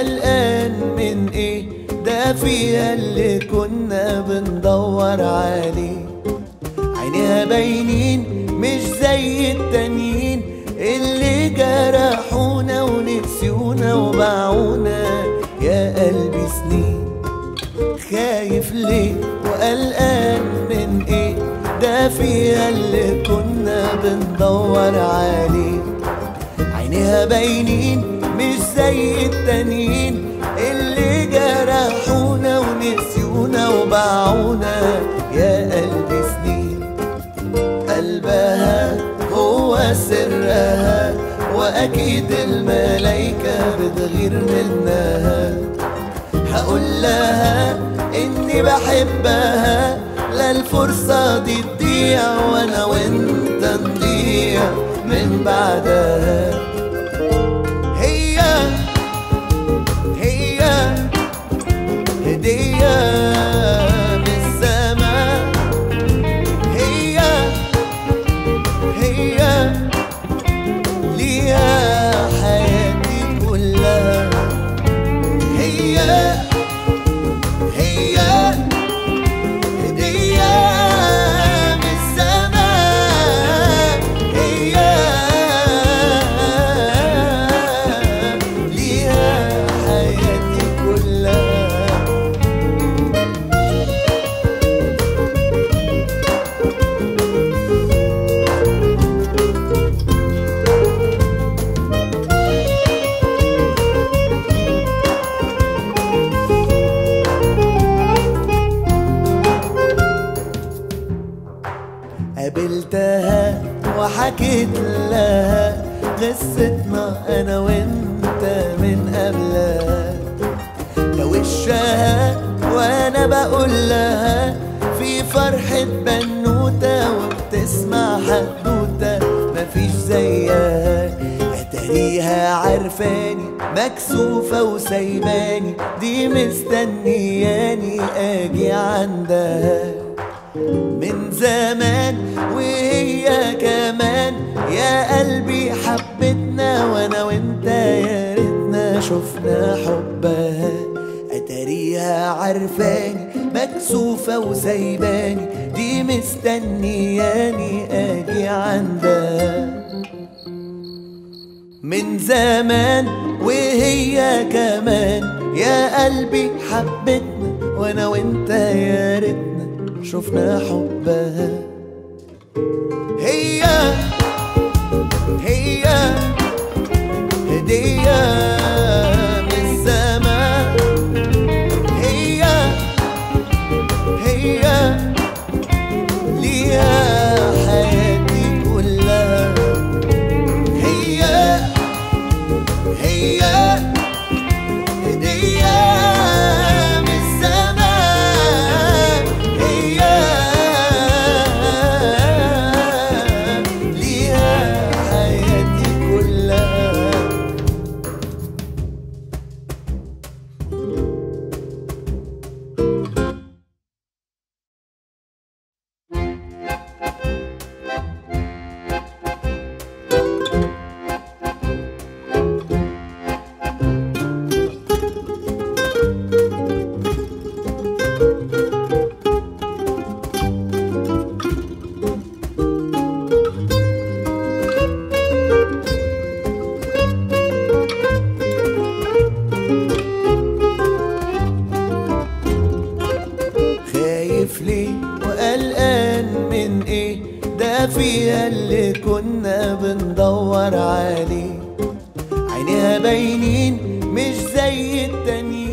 وقلقان من ايه ده فيها اللي كنا بندور عليه عينيها باينين مش زي التانيين اللي جرحونا ونسيونا وباعونا يا قلبي سنين خايف ليه وقلقان من ايه ده فيها اللي كنا بندور عليه عينيها باينين مش زي التانيين اللي جرحونا ونسيونا وباعونا يا قلبي سنين قلبها هو سرها واكيد الملايكة بتغير منها هقول لها اني بحبها لا الفرصة دي تضيع وانا وانت نضيع من بعدها هي هي هدية من السماء هي هي ليها حياتي كلها هي هي هدية من السماء هي ليها حياتي كلها قابلتها وحكيت لها قصتنا انا وانت من قبلها لو وشها وانا بقول لها في فرحة بنوتة وبتسمع حدوتة مفيش زيها اتاريها عارفاني مكسوفة وسايباني دي مستنياني اجي عندها من زمان وهي كمان يا قلبي حبتنا وانا وانت يا ريتنا شفنا حبها اتاريها عارفاني مكسوفة وسايباني دي مستنياني اجي عندها من زمان وهي كمان يا قلبي حبتنا وانا وانت يا ريتنا شفنا حبها هي هي هدية من السماء هي هي ليها حياتي كلها هي هي هدية من السماء هي ليها حياتي كلها خايف ليه وقلقان من ايه ده فيها اللي كنا بندور عليه عينيها باينين مش زي التانيين